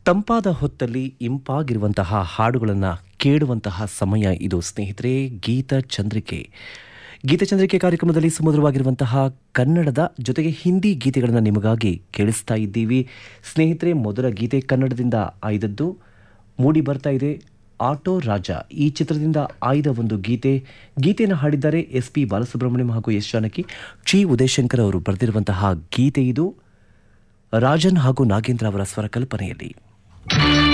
ತಂಪಾದ ಹೊತ್ತಲ್ಲಿ ಇಂಪಾಗಿರುವಂತಹ ಹಾಡುಗಳನ್ನು ಕೇಳುವಂತಹ ಸಮಯ ಇದು ಸ್ನೇಹಿತರೆ ಗೀತ ಚಂದ್ರಿಕೆ ಗೀತ ಚಂದ್ರಿಕೆ ಕಾರ್ಯಕ್ರಮದಲ್ಲಿ ಸುಮಧುರವಾಗಿರುವಂತಹ ಕನ್ನಡದ ಜೊತೆಗೆ ಹಿಂದಿ ಗೀತೆಗಳನ್ನು ನಿಮಗಾಗಿ ಕೇಳಿಸ್ತಾ ಇದ್ದೀವಿ ಸ್ನೇಹಿತರೆ ಮೊದಲ ಗೀತೆ ಕನ್ನಡದಿಂದ ಆಯ್ದದ್ದು ಮೂಡಿ ಬರ್ತಾ ಇದೆ ಆಟೋ ರಾಜ ಈ ಚಿತ್ರದಿಂದ ಆಯ್ದ ಒಂದು ಗೀತೆ ಗೀತೆಯನ್ನು ಹಾಡಿದ್ದಾರೆ ಎಸ್ ಪಿ ಬಾಲಸುಬ್ರಹ್ಮಣ್ಯಂ ಹಾಗೂ ಎಸ್ ಜಾನಕಿ ಚಿ ಉದಯಶಂಕರ್ ಅವರು ಬರೆದಿರುವಂತಹ ಗೀತೆ ಇದು ರಾಜನ್ ಹಾಗೂ ನಾಗೇಂದ್ರ ಅವರ ಸ್ವರ ಕಲ್ಪನೆಯಲ್ಲಿ